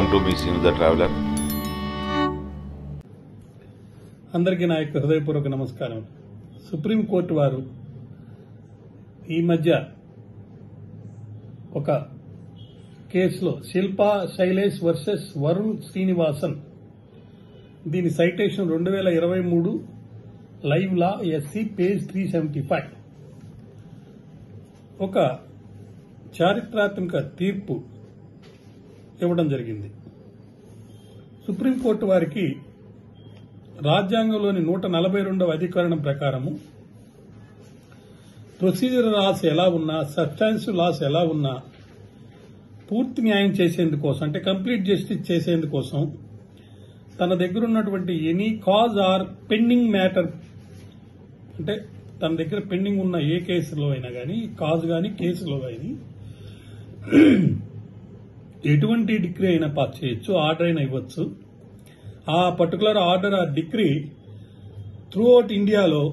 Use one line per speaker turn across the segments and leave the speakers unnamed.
Welcome to me, Sinu the Traveler.
అందరికీ నా యొక్క హృదయపూర్వక నమస్కారం సుప్రీంకోర్టు వారు ఈ మధ్య ఒక కేసులో శిల్పా శైలేష్ వర్సెస్ వరుణ్ శ్రీనివాసన్ దీని సైటేషన్ రెండు వేల ఇరవై మూడు live law SC page three seventy five ఒక చారిత్రాత్మక తీర్పు ఇవ్వడం జరిగింది సుప్రీంకోర్టు వారికి రాజ్యాంగంలోని నూట నలభై రెండవ అధికరణం ప్రకారము ప్రొసీజర్ లాస్ ఎలా ఉన్నా సబ్స్టాన్సివ్ లాస్ ఎలా ఉన్నా పూర్తి న్యాయం చేసేందుకోసం అంటే కంప్లీట్ జస్టిస్ చేసేందుకోసం తన దగ్గర ఉన్నటువంటి any cause or pending matter అంటే తన దగ్గర పెండింగ్ ఉన్న ఏ కేసులో అయినా కానీ కాజ్ కానీ కేసులో కానీ ఎటువంటి డిగ్రీ అయినా పాస్ చేయొచ్చు ఆర్డర్ అయినా ఇవ్వచ్చు ఆ పర్టికులర్ ఆర్డర్ ఆ డిగ్రీ త్రూ అవుట్ ఇండియాలో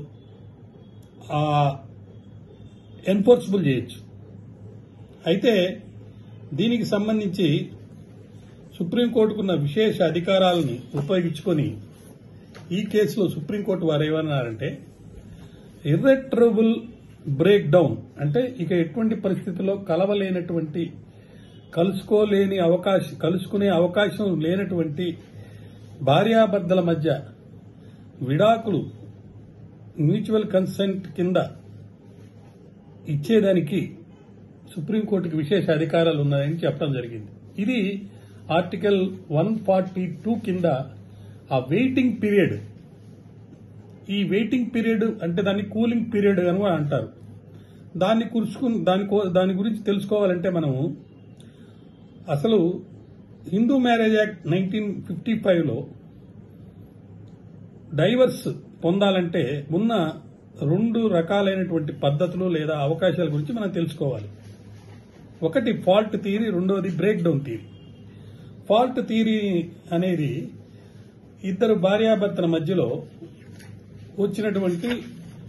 ఎన్ఫోర్సబుల్ చేయొచ్చు అయితే దీనికి సంబంధించి సుప్రీంకోర్టుకున్న విశేష అధికారాలని ఉపయోగించుకొని ఈ కేసులో సుప్రీంకోర్టు వారు ఏమన్నారంటే ఇర్రెట్రబుల్ బ్రేక్ డౌన్ అంటే ఇక ఎటువంటి పరిస్థితుల్లో కలవలేనటువంటి కలుసుకోలేని అవకాశం కలుసుకునే అవకాశం లేనటువంటి భార్యాభర్తల మధ్య విడాకులు మ్యూచువల్ కన్సెంట్ కింద ఇచ్చేదానికి సుప్రీంకోర్టుకి విశేష అధికారాలు ఉన్నాయని చెప్పడం జరిగింది ఇది ఆర్టికల్ వన్ ఫార్టీ టూ కింద ఆ వెయిటింగ్ పీరియడ్ ఈ వెయిటింగ్ పీరియడ్ అంటే దాన్ని కూలింగ్ పీరియడ్ అని కూడా అంటారు దాన్ని కురుచుకుని దాని కో- దాని గురించి తెలుసుకోవాలంటే మనము అసలు Hindu marriage act nineteen fifty ఫైవ్లో డైవర్స్ పొందాలంటే ఉన్న రెండు రకాలైనటువంటి పద్ధతులు లేదా అవకాశాల గురించి మనం తెలుసుకోవాలి ఒకటి ఫాల్ట్ థియరీ రెండవది break down theory fault theory అనేది ఇద్దరు భార్యాభర్తల మధ్యలో వచ్చినటువంటి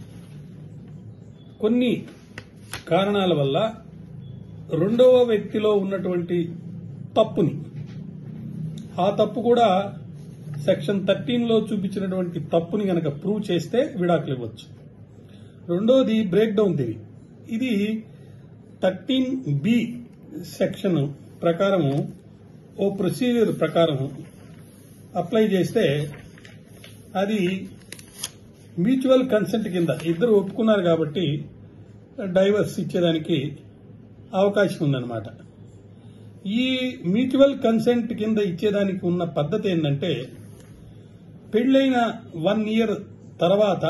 కొన్ని కారణాల వల్ల రెండవ వ్యక్తిలో ఉన్నటువంటి తప్పుని ఆ తప్పు కూడా సెక్షన్ థర్టీన్ లో చూపించినటువంటి తప్పుని గనక ప్రూవ్ చేస్తే విడాకులు ఇవ్వచ్చు రెండోది బ్రేక్ డౌన్ థిరీ ఇది థర్టీన్ బి సెక్షన్ ప్రకారము ఓ ప్రొసీజర్ ప్రకారం అప్లై చేస్తే అది మ్యూచువల్ కన్సెంట్ కింద ఇద్దరు ఒప్పుకున్నారు కాబట్టి డైవర్స్ ఇచ్చేదానికి అవకాశం ఉందన్నమాట ఈ మ్యూచువల్ కన్సెంట్ కింద ఇచ్చేదానికి ఉన్న పద్ధతి ఏంటంటే పెళ్ళైన వన్ ఇయర్ తర్వాత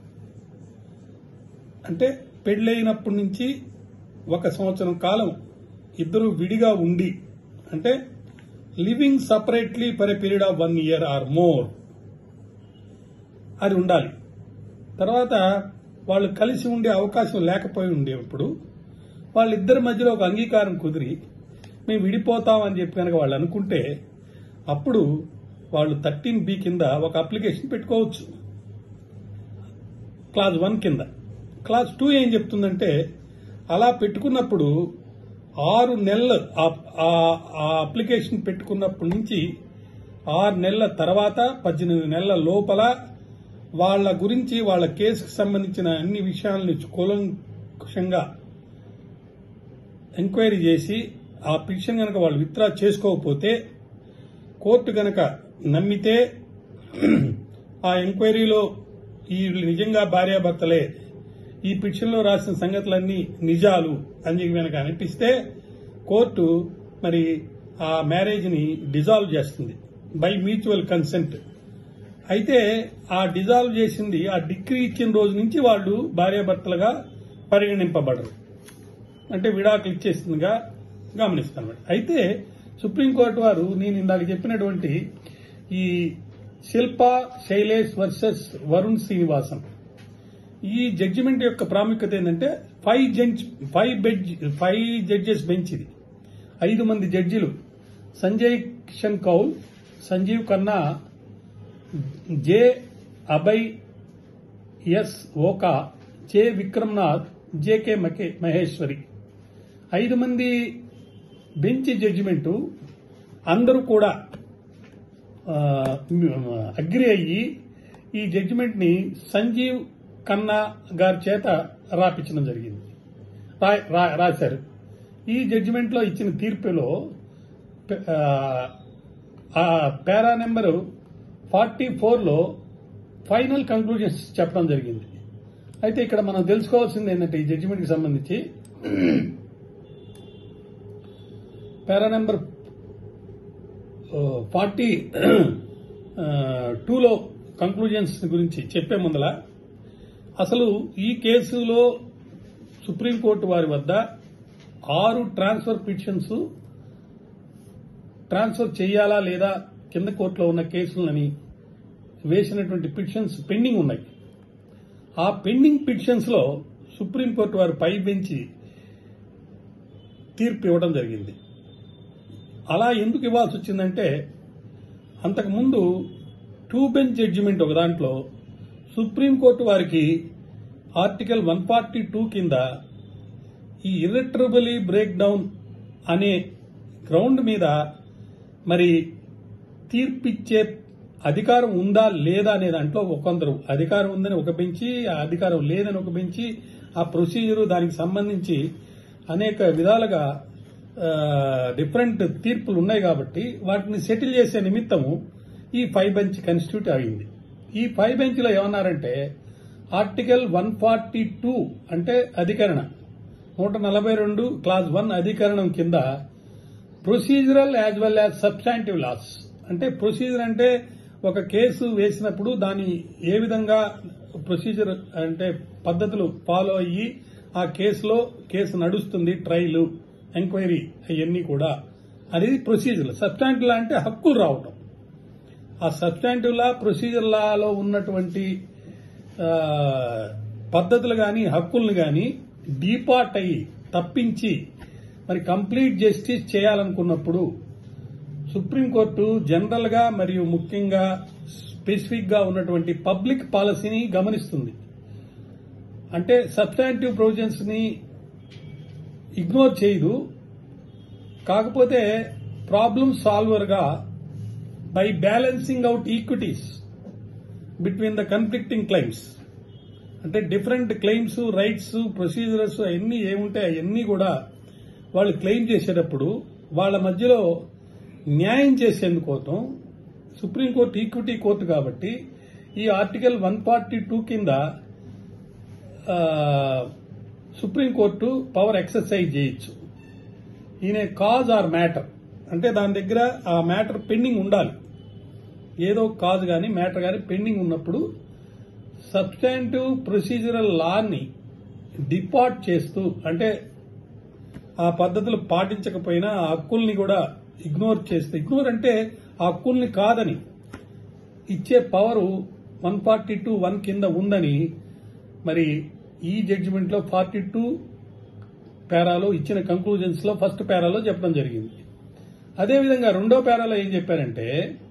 అంటే పెళ్ళైనప్పటి నుంచి ఒక సంవత్సరం కాలం ఇద్దరు విడిగా ఉండి అంటే living separately for a period of one year or more అది ఉండాలి తర్వాత వాళ్ళు కలిసి ఉండే అవకాశం లేకపోయి ఉండేప్పుడు వాళ్ళిద్దరి మధ్యలో ఒక అంగీకారం కుదిరి మేము విడిపోతామని చెప్పి కనుక వాళ్ళు అనుకుంటే అప్పుడు వాళ్ళు థర్టీన్ బి కింద ఒక అప్లికేషన్ పెట్టుకోవచ్చు క్లాస్ వన్ కింద క్లాస్ టూ ఏం చెప్తుందంటే అలా పెట్టుకున్నప్పుడు ఆరు నెలలు ఆ- ఆ- ఆ అప్లికేషన్ పెట్టుకున్నప్పటి నుంచి ఆరు నెలల తర్వాత పద్దెనిమిది నెలల లోపల వాళ్ళ గురించి వాళ్ళ కేసుకు సంబంధించిన అన్ని విషయాలను కూలంకుషంగా ఎంక్వైరీ చేసి ఆ పిటిషన్ గనక వాళ్ళు విత్డ్రా చేసుకోకపోతే కోర్టు గనక నమ్మితే ఆ ఎంక్వైరీలో ఈ నిజంగా భార్యాభర్తలే ఈ పిటిషన్లో రాసిన సంగతులన్నీ నిజాలు అని చెప్పి కనుక అనిపిస్తే కోర్టు మరి ఆ మ్యారేజ్ ని డిజాల్వ్ చేస్తుంది బై మ్యూచువల్ కన్సెంట్ అయితే ఆ డిజాల్వ్ చేసింది ఆ డిగ్రీ ఇచ్చిన రోజు నుంచి వాళ్ళు భార్యాభర్తలుగా పరిగణింపబడరు అంటే విడాకులు ఇచ్చేస్తుందిగా గమనిస్తాను అయితే సుప్రీంకోర్టు వారు నేను ఇందాక చెప్పినటువంటి ఈ శిల్పా శైలేష్ వర్సెస్ వరుణ్ శ్రీనివాసన్ ఈ జడ్జిమెంట్ యొక్క ప్రాముఖ్యత ఏంటంటే ఫైవ్ జడ్జ్ ఫైవ్ బెడ్జ్ ఫైవ్ జడ్జెస్ బెంచ్ ఇది ఐదు మంది జడ్జిలు Sanjay Kishan Kaul Sanjiv Khanna J Abhay S Oka J Vikram Nath J K మకే మహేశ్వరి ఐదు మంది బెంచ్ జడ్జిమెంటు అందరూ కూడా అగ్రి అయ్యి ఈ జడ్జిమెంట్ ని సంజీవ్ ఖన్నా గారి చేత రాపించడం జరిగింది రా- రా- రాశారు ఈ జడ్జిమెంట్ లో ఇచ్చిన తీర్పులో ఆ, ఆ పేరా నెంబరు ఫార్టీ ఫోర్లో ఫైనల్ కంక్లూజన్స్ చెప్పడం జరిగింది అయితే ఇక్కడ మనం తెలుసుకోవాల్సింది ఏంటంటే ఈ జడ్జిమెంట్ కి సంబంధించి పేరా నెంబర్ ఫార్టీ టూలో కంక్లూజన్స్ గురించి చెప్పే ముందల అసలు ఈ కేసులో సుప్రీంకోర్టు వారి వద్ద ఆరు ట్రాన్స్ఫర్ పిటిషన్స్ ట్రాన్స్ఫర్ చేయాలా లేదా కింద కోర్టులో ఉన్న కేసులని వేసినటువంటి పిటిషన్స్ పెండింగ్ ఉన్నాయి ఆ పెండింగ్ పిటిషన్స్ లో సుప్రీంకోర్టు వారు పై బెంచి తీర్పు ఇవ్వడం జరిగింది అలా ఎందుకు ఇవ్వాల్సి వచ్చిందంటే అంతకుముందు టూ బెంచ్ జడ్జిమెంట్ ఒక దాంట్లో సుప్రీంకోర్టు వారికి ఆర్టికల్ వన్ ఫార్టీ టూ కింద ఈ ఇర్రిట్రబులీ బ్రేక్ డౌన్ అనే గ్రౌండ్ మీద మరి తీర్పిచ్చే అధికారం ఉందా లేదా అనే దాంట్లో కొందరు అధికారం ఉందని ఒక బెంచి ఆ అధికారం లేదని ఒక బెంచి ఆ ప్రొసీజరు దానికి సంబంధించి అనేక విధాలుగా ఆ, డిఫరెంట్ తీర్పులు ఉన్నాయి కాబట్టి వాటిని సెటిల్ చేసే నిమిత్తము ఈ ఫైవ్ బెంచ్ కన్స్టిట్యూట్ అయింది ఈ ఫైవ్ బెంచ్ లో ఏమన్నారంటే ఆర్టికల్ వన్ ఫార్టీ టూ అంటే అధికరణ నూట నలభై రెండు క్లాస్ వన్ అధికరణం కింద procedural as well as substantive laws అంటే ప్రొసీజర్ అంటే ఒక కేసు వేసినప్పుడు దాని ఏ విధంగా ప్రొసీజర్ అంటే పద్ధతులు ఫాలో అయ్యి ఆ కేసులో కేసు నడుస్తుంది ట్రయల్ ఎంక్వైరీ అవన్నీ కూడా అనేది ప్రొసీజర్ సబ్స్టాంటివ్ లా అంటే హక్కులు రావటం ఆ సబ్స్టాంటివ్ లా ప్రొసీజర్ లాలో ఉన్నటువంటి ఆ, పద్ధతులు గాని హక్కుల్ని గాని డీపార్ట్ అయ్యి తప్పించి మరి కంప్లీట్ జస్టిస్ చేయాలనుకున్నప్పుడు సుప్రీంకోర్టు జనరల్ గా మరియు ముఖ్యంగా స్పెసిఫిక్ గా ఉన్నటువంటి పబ్లిక్ పాలసీని గమనిస్తుంది అంటే సబ్స్టాంటివ్ ప్రొవిజన్స్ ని ఇగ్నోర్ చేయదు కాకపోతే ప్రాబ్లమ్ సాల్వర్ గా by balancing out equities between the conflicting claims అంటే డిఫరెంట్ క్లెయిమ్స్ రైట్స్ ప్రొసీజర్స్ అవన్నీ ఏముంటాయి అవన్నీ కూడా వాళ్ళు క్లెయిమ్ చేసేటప్పుడు వాళ్ళ మధ్యలో న్యాయం చేసేందుకోసం సుప్రీంకోర్టు ఈక్విటీ కోర్టు కాబట్టి ఈ ఆర్టికల్ వన్ ఫార్టీ టూ కింద ఆ, సుప్రీంకోర్టు పవర్ ఎక్సర్సైజ్ చేయొచ్చు ఈయన కాజ్ ఆర్ మ్యాటర్ అంటే దాని దగ్గర ఆ మ్యాటర్ పెండింగ్ ఉండాలి ఏదో కాజ్ గాని మ్యాటర్ గాని పెండింగ్ ఉన్నప్పుడు సబ్స్టాంటివ్ ప్రొసీజరల్ లాని డిపార్ట్ చేస్తూ అంటే ఆ పద్ధతులు పాటించకపోయినా ఆ హక్కుల్ని కూడా ఇగ్నోర్ చేస్తే ఇగ్నోర్ అంటే ఆ హక్కుల్ని కాదని ఇచ్చే power one forty two one కింద ఉందని మరి ఈ జడ్జిమెంట్ లో ఫార్టీ టూ పేరాలో ఇచ్చిన కంక్లూజన్స్ లో ఫస్ట్ పేరాలో చెప్పడం జరిగింది అదేవిధంగా రెండో పేరాలో ఏం చెప్పారంటే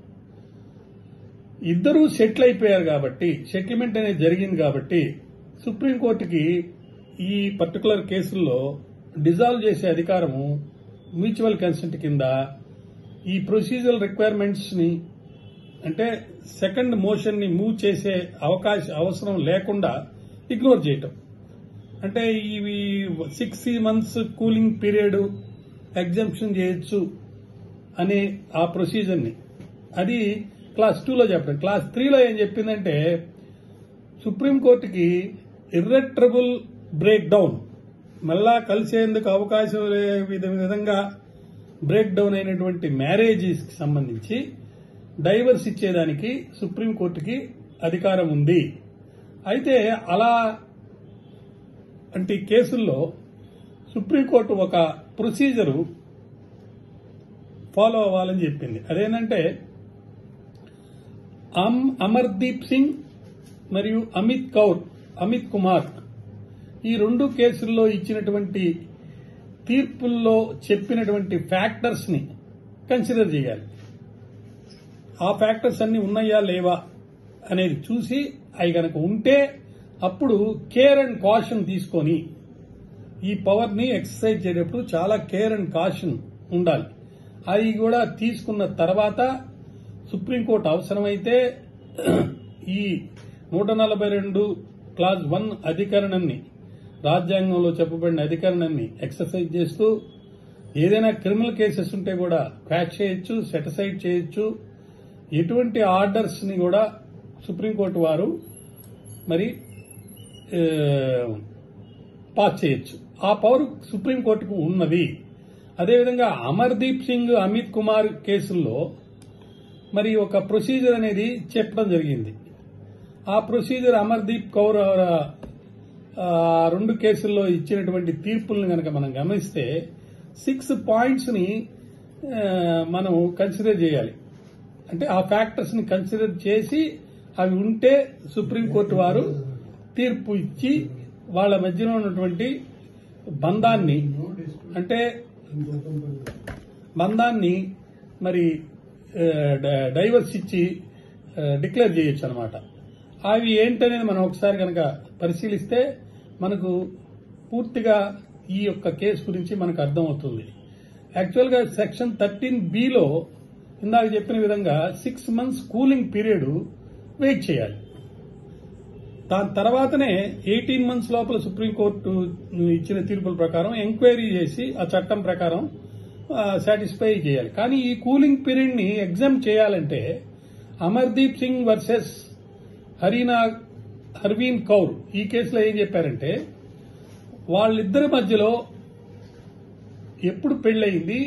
ఇద్దరూ సెటిల్ అయిపోయారు కాబట్టి సెటిల్మెంట్ అనేది జరిగింది కాబట్టి సుప్రీంకోర్టుకి ఈ పర్టికులర్ కేసుల్లో డిజాల్వ్ చేసే అధికారము మ్యూచువల్ కన్సెంట్ కింద ఈ ప్రొసీజరల్ రిక్వైర్మెంట్స్ ని అంటే సెకండ్ మోషన్ ని మూవ్ చేసే అవకాశం అవసరం లేకుండా ఇగ్నోర్ చేయటం అంటే ఇవి six months cooling period exemption చేయొచ్చు అనే ఆ ప్రొసీజర్ ని అది క్లాస్ టూలో చెప్పడం క్లాస్ త్రీలో ఏం చెప్పిందంటే సుప్రీంకోర్టుకి ఇర్రెట్రబుల్ బ్రేక్ డౌన్ మళ్ళా కలిసేందుకు అవకాశం లే విధ- విధంగా బ్రేక్ డౌన్ అయినటువంటి మ్యారేజెస్ కి సంబంధించి డైవర్స్ ఇచ్చేదానికి సుప్రీంకోర్టుకి అధికారం ఉంది అయితే అలా అంటే ఈ కేసుల్లో సుప్రీంకోర్టు ఒక ప్రొసీజరు ఫాలో అవ్వాలని చెప్పింది అదేంటంటే అమ్ అమర్దీప్ సింగ్ మరియు అమిత్ కౌర్ అమిత్ కుమార్ ఈ రెండు కేసుల్లో ఇచ్చినటువంటి తీర్పుల్లో చెప్పినటువంటి ఫ్యాక్టర్స్ ని కన్సిడర్ చేయాలి ఆ ఫ్యాక్టర్స్ అన్ని ఉన్నాయా లేవా అనేది చూసి అవి గనక ఉంటే అప్పుడు కేర్ అండ్ కాషన్ తీసుకొని ఈ పవర్ ని ఎక్సర్సైజ్ చేసేటప్పుడు చాలా కేర్ అండ్ కాషన్ ఉండాలి అది కూడా తీసుకున్న తర్వాత సుప్రీంకోర్టు అవసరమైతే ఈ నూట నలభై రెండు క్లాజ్ వన్ అధికరణాన్ని రాజ్యాంగంలో చెప్పబడిన అధికరణాన్ని ఎక్సర్సైజ్ చేస్తూ ఏదైనా క్రిమినల్ కేసెస్ ఉంటే కూడా క్వాష్ చేయొచ్చు సెటిసైడ్ చేయొచ్చు ఎటువంటి ఆర్డర్స్ ని కూడా సుప్రీంకోర్టు వారు మరి ఏ, పాస్ చేయొచ్చు ఆ పవర్ సుప్రీంకోర్టుకు ఉన్నది అదేవిధంగా అమర్దీప్ సింగ్ అమిత్ కుమార్ కేసుల్లో మరి ఒక ప్రొసీజర్ అనేది చెప్పడం జరిగింది ఆ ప్రొసీజర్ అమర్దీప్ కౌర్ ఆ, రెండు కేసుల్లో ఇచ్చినటువంటి తీర్పులను కనుక మనం గమనిస్తే సిక్స్ పాయింట్స్ ని ఆ, మనం కన్సిడర్ చేయాలి అంటే ఆ ఫ్యాక్టర్స్ ని కన్సిడర్ చేసి అవి ఉంటే సుప్రీంకోర్టు వారు తీర్పు ఇచ్చి వాళ్ళ మధ్యలో ఉన్నటువంటి బంధాన్ని అంటే బంధాన్ని మరి ఆ, డ- డైవర్స్ ఇచ్చి ఆ, డిక్లేర్ చేయొచ్చు అనమాట అవి ఏంటనేది మనం ఒకసారి కనుక పరిశీలిస్తే మనకు పూర్తిగా ఈ యొక్క కేసు గురించి మనకు అర్థమవుతుంది యాక్చువల్గా సెక్షన్ థర్టీన్ బిలో ఇందాక చెప్పిన విధంగా six months cooling period wait చేయాలి దాని తర్వాతనే ఎయిటీన్ మంత్స్ లోపల సుప్రీంకోర్టు ఇచ్చిన తీర్పుల ప్రకారం ఎంక్వైరీ చేసి ఆ చట్టం ప్రకారం సాటిస్ఫై చేయాలి కానీ ఈ కూలింగ్ పీరియడ్ ని ఎగ్జామ్ చేయాలంటే అమర్దీప్ సింగ్ వర్సెస్ హరీనా హర్వీన్ కౌర్ ఈ కేసులో ఏం చెప్పారంటే వాళ్ళిద్దరి మధ్యలో ఎప్పుడు పెళ్ళయింది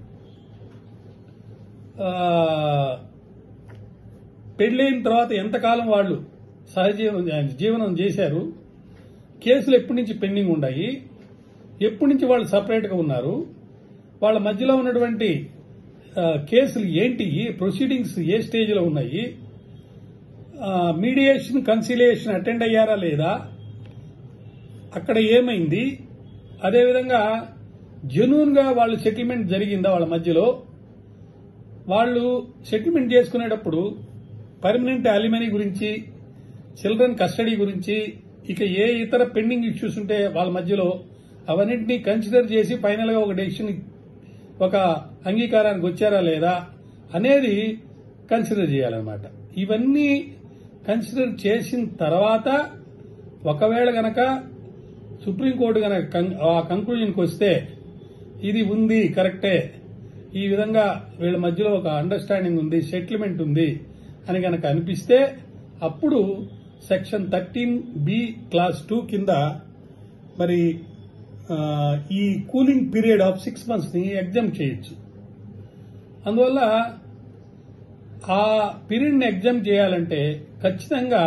ఆ, పెళ్ళైన తర్వాత ఎంతకాలం వాళ్ళు సహజీవనం జీవనం చేశారు కేసులు ఎప్పటి నుంచి పెండింగ్ ఉన్నాయి ఎప్పటి నుంచి వాళ్ళు సపరేట్ గా ఉన్నారు వాళ్ళ మధ్యలో ఉన్నటువంటి ఆ, కేసులు ఏంటి ప్రొసీడింగ్స్ ఏ స్టేజ్ లో ఉన్నాయి మీడియేషన్ కన్సిలియేషన్ అటెండ్ అయ్యారా లేదా అక్కడ ఏమైంది అదేవిధంగా జెన్యూన్ గా వాళ్ళు సెటిల్మెంట్ జరిగిందా వాళ్ళ మధ్యలో వాళ్ళు సెటిల్మెంట్ చేసుకునేటప్పుడు పర్మనెంట్ అలిమనీ గురించి చిల్డ్రన్ కస్టడీ గురించి ఇక ఏ ఇతర పెండింగ్ ఇష్యూస్ ఉంటే వాళ్ళ మధ్యలో అవన్నింటినీ కన్సిడర్ చేసి ఫైనల్ గా ఒక డెసిషన్ ఒక అంగీకారానికి వచ్చారా లేదా అనేది కన్సిడర్ చేయాలన్నమాట ఇవన్నీ కన్సిడర్ చేసిన తర్వాత ఒకవేళ గనక సుప్రీంకోర్టు గనక కం- ఆ కంక్లూజన్కి వస్తే ఇది ఉంది కరెక్టే ఈ విధంగా వీళ్ళ మధ్యలో ఒక అండర్స్టాండింగ్ ఉంది సెటిల్మెంట్ ఉంది అని గనక అనిపిస్తే అప్పుడు section thirteen B clause two కింద మరి ఆ, ఈ cooling period of six months ని ఎగ్జామ్ చేయొచ్చు అందువల్ల ఆ పీరియడ్ ని ఎగ్జామ్ చేయాలంటే ఖచ్చితంగా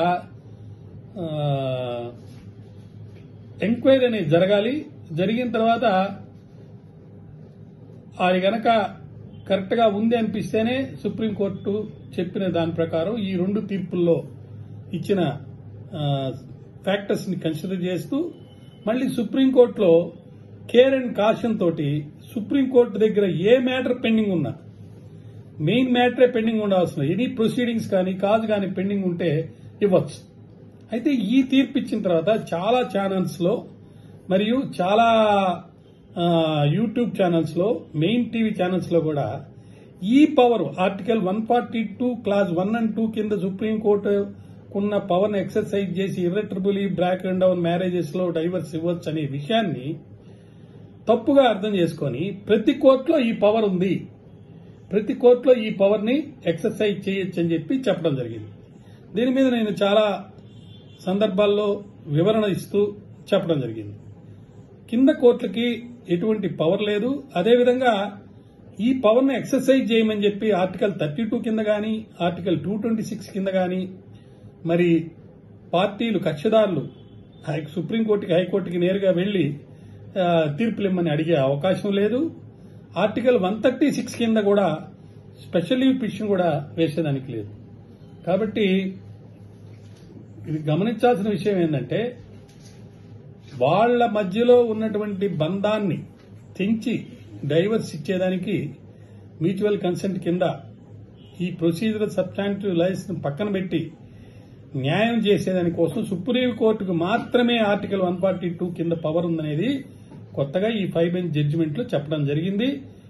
ఎంక్వైరీ అనేది జరగాలి జరిగిన తర్వాత అది గనక కరెక్ట్ గా ఉంది అనిపిస్తేనే సుప్రీంకోర్టు చెప్పిన దాని ప్రకారం ఈ రెండు తీర్పుల్లో ఇచ్చిన ఫ్యాక్టర్స్ ని కన్సిడర్ చేస్తూ మళ్ళీ సుప్రీంకోర్టులో కేర్ అండ్ కాషన్ తోటి సుప్రీంకోర్టు దగ్గర ఏ మ్యాటర్ పెండింగ్ ఉన్నా మెయిన్ మ్యాటరే పెండింగ్ ఉండాల్సిన ఎనీ ప్రొసీడింగ్స్ కానీ కాజ్ కానీ పెండింగ్ ఉంటే ఇవ్వచ్చు అయితే ఈ తీర్పు ఇచ్చిన తర్వాత చాలా ఛానల్స్ లో మరియు చాలా ఆ, యూట్యూబ్ ఛానల్స్ లో మెయిన్ టీవీ ఛానల్స్ లో కూడా ఈ power article one forty two clause one and two కింద సుప్రీంకోర్టు ఉన్న పవర్ ని ఎక్సర్సైజ్ చేసి irretrievably broken down marriages లో డైవర్స్ ఇవ్వచ్చు అనే విషయాన్ని తప్పుగా అర్థం చేసుకొని ప్రతి కోర్టులో ఈ పవర్ ఉంది ప్రతి కోర్టులో ఈ పవర్ ని ఎక్సర్సైజ్ చేయొచ్చు అని చెప్పి చెప్పడం జరిగింది దీని మీద నేను చాలా సందర్భాల్లో వివరణ ఇస్తూ చెప్పడం జరిగింది కింద కోర్టులకి ఎటువంటి పవర్ లేదు అదేవిధంగా ఈ పవర్ ని ఎక్సర్సైజ్ చేయమని చెప్పి ఆర్టికల్ థర్టీ టూ కింద గాని ఆర్టికల్ టూ ట్వంటీ సిక్స్ కింద గాని మరి పార్టీలు కక్షదారులు హై- సుప్రీంకోర్టుకి హైకోర్టుకి నేరుగా వెళ్లి ఆ, తీర్పులు ఇమ్మని అడిగే అవకాశం లేదు ఆర్టికల్ వన్ థర్టీ సిక్స్ కింద కూడా స్పెషల్ లీవ్ పిటిషన్ కూడా వేసేదానికి లేదు కాబట్టి ఇది గమనించాల్సిన విషయం ఏంటంటే వాళ్ళ మధ్యలో ఉన్నటువంటి బంధాన్ని తెంచి డైవర్స్ ఇచ్చేదానికి మ్యూచువల్ కన్సెంట్ కింద ఈ ప్రొసీజరల్ సబ్స్టాంటివ్ లైన్స్ పక్కన పెట్టి న్యాయం చేసేదాని కోసం సుప్రీం కోర్టుకు మాత్రమే ఆర్టికల్ వన్ ఫార్టీ టూ కింద పవర్ ఉందనేది కొత్తగా ఈ ఫైవ్ బెంచ్ జడ్జిమెంట్ లో చెప్పడం జరిగింది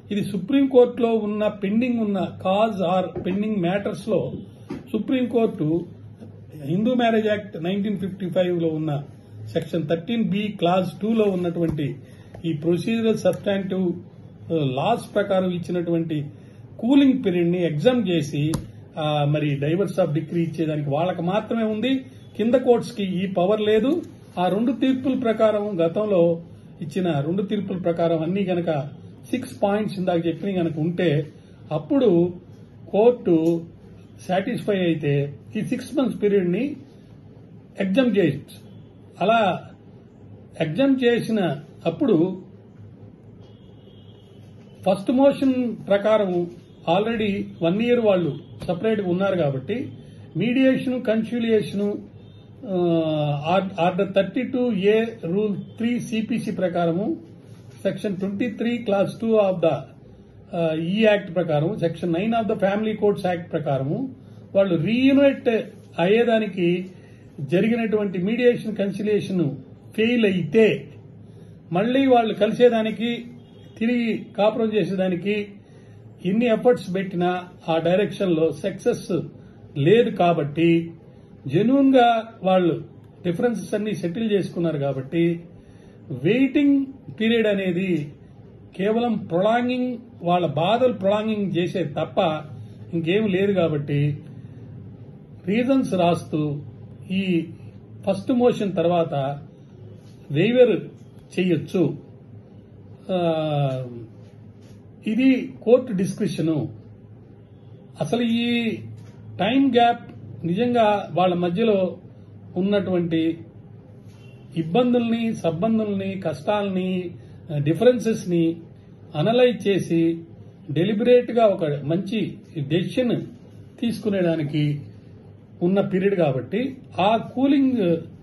ఇది సుప్రీంకోర్టులో ఉన్న పెండింగ్ ఉన్న కాజ్ ఆర్ పెండింగ్ మ్యాటర్స్ లో Supreme Court Hindu marriage act nineteen fifty five లో ఉన్న section thirteen B clause two లో ఉన్నటువంటి ఈ ప్రొసీజరల్ సబ్స్టాంటివ్ లాస్ ప్రకారం ఇచ్చినటువంటి కూలింగ్ పీరియడ్ ని ఎగ్జామ్ చేసి ఆ, మరి డైవర్స్ ఆఫ్ డిగ్రీ ఇచ్చేదానికి వాళ్ళకి మాత్రమే ఉంది కింద కోర్ట్స్ కి ఈ పవర్ లేదు ఆ రెండు తీర్పుల ప్రకారం గతంలో ఇచ్చిన రెండు తీర్పుల ప్రకారం అన్ని గనక సిక్స్ పాయింట్స్ ఇందాక చెప్పిన గనక ఉంటే అప్పుడు కోర్టు సాటిస్ఫై అయితే ఈ సిక్స్ మంత్స్ పీరియడ్ ని ఎగ్జామ్ చేయొచ్చు అలా ఎగ్జామ్ చేసిన అప్పుడు ఫస్ట్ మోషన్ ప్రకారం ఆల్రెడీ వన్ ఇయర్ వాళ్ళు సపరేట్ గా ఉన్నారు కాబట్టి mediation conciliation order thirty two A rule three CPC ప్రకారము section twenty three clause two of the ఈ యాక్ట్ ప్రకారం section nine of the Family Courts Act ప్రకారము వాళ్ళు రీయునైట్ అయ్యేదానికి జరిగినటువంటి మీడియేషన్ కన్సిలియేషన్ ఫెయిల్ అయితే మళ్ళీ వాళ్ళు కలిసేదానికి తిరిగి కాపురం చేసేదానికి ఎన్ని ఎఫర్ట్స్ పెట్టినా ఆ డైరెక్షన్ లో సక్సెస్ లేదు కాబట్టి జెన్యున్ గా వాళ్ళు డిఫరెన్సెస్ అన్ని సెటిల్ చేసుకున్నారు కాబట్టి వెయిటింగ్ పీరియడ్ అనేది కేవలం ప్రొలాంగింగ్ వాళ్ళ బాధలు ప్రొలాంగింగ్ చేసే తప్ప ఇంకేం లేదు కాబట్టి రీజన్స్ రాస్తూ ఈ ఫస్ట్ మోషన్ తర్వాత వేవర్ చెయ్యొచ్చు ఆ, ఇది కోర్టు డిస్క్రిప్షను అసలు ఈ టైం గ్యాప్ నిజంగా వాళ్ళ మధ్యలో ఉన్నటువంటి ఇబ్బందుల్ని సబ్బందుల్ని కష్టాలని డిఫరెన్సెస్ ని అనలైజ్ చేసి డెలిబరేట్ గా ఒక మంచి డెసిషన్ తీసుకునేదానికి ఉన్న పీరియడ్ కాబట్టి ఆ కూలింగ్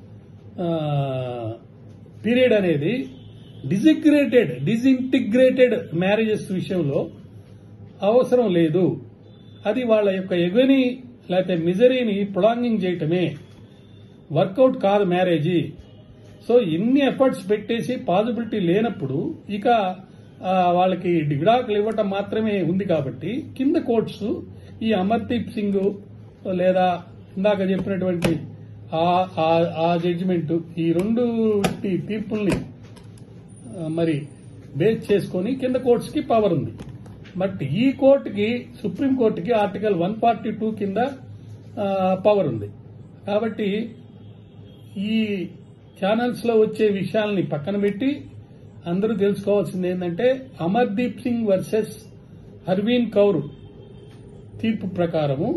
పీరియడ్ అనేది డిజిగ్రేటెడ్ డిజింటిగ్రేటెడ్ మ్యారేజెస్ విషయంలో అవసరం లేదు అది వాళ్ళ యొక్క ఎగని లేకపోతే మిజరీని ప్రొలాంగింగ్ చేయటమే వర్కౌట్ కాదు మ్యారేజీ సో ఎన్ని ఎఫర్ట్స్ పెట్టేసి పాసిబిలిటీ లేనప్పుడు ఇక ఆ, వాళ్ళకి విడాకులు ఇవ్వటం మాత్రమే ఉంది కాబట్టి కింద కోర్ట్స్ ఈ అమర్దీప్ సింగ్ లేదా ఇందాక చెప్పినటువంటి ఆ- ఆ- ఆ జడ్జిమెంట్ ఈ రెండు తీర్పుల్ని ఆ, మరి బేస్ చేసుకొని కింద కోర్ట్స్ కి పవర్ ఉంది బట్ ఈ కోర్టుకి సుప్రీం కోర్టుకి ఆర్టికల్ వన్ ఫార్టీ టూ కింద ఆ, పవర్ ఉంది కాబట్టి ఈ ఛానల్స్ లో వచ్చే విషయాల్ని పక్కన పెట్టి అందరూ తెలుసుకోవాల్సింది ఏంటంటే అమర్దీప్ సింగ్ వర్సెస్ హర్వీన్ కౌర్ తీర్పు ప్రకారము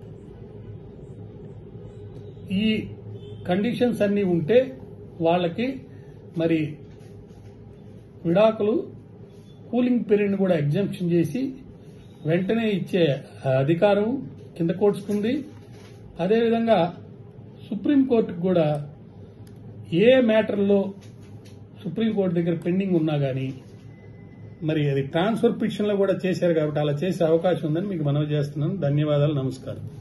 ఈ కండిషన్స్ అన్ని ఉంటే వాళ్ళకి మరి విడాకులు కూలింగ్ పీరియడ్ కూడా ఎగ్జామ్షన్ చేసి వెంటనే ఇచ్చే అధికారం కింద కోర్టుకుంది అదేవిధంగా సుప్రీంకోర్టుకు కూడా ఏ మ్యాటర్లో సుప్రీంకోర్టు దగ్గర పెండింగ్ ఉన్నా గానీ మరి అది ట్రాన్స్ఫర్ పిటిషన్లో కూడా చేశారు కాబట్టి అలా చేసే అవకాశం ఉందని మీకు మనవి చేస్తున్నాను ధన్యవాదాలు నమస్కారం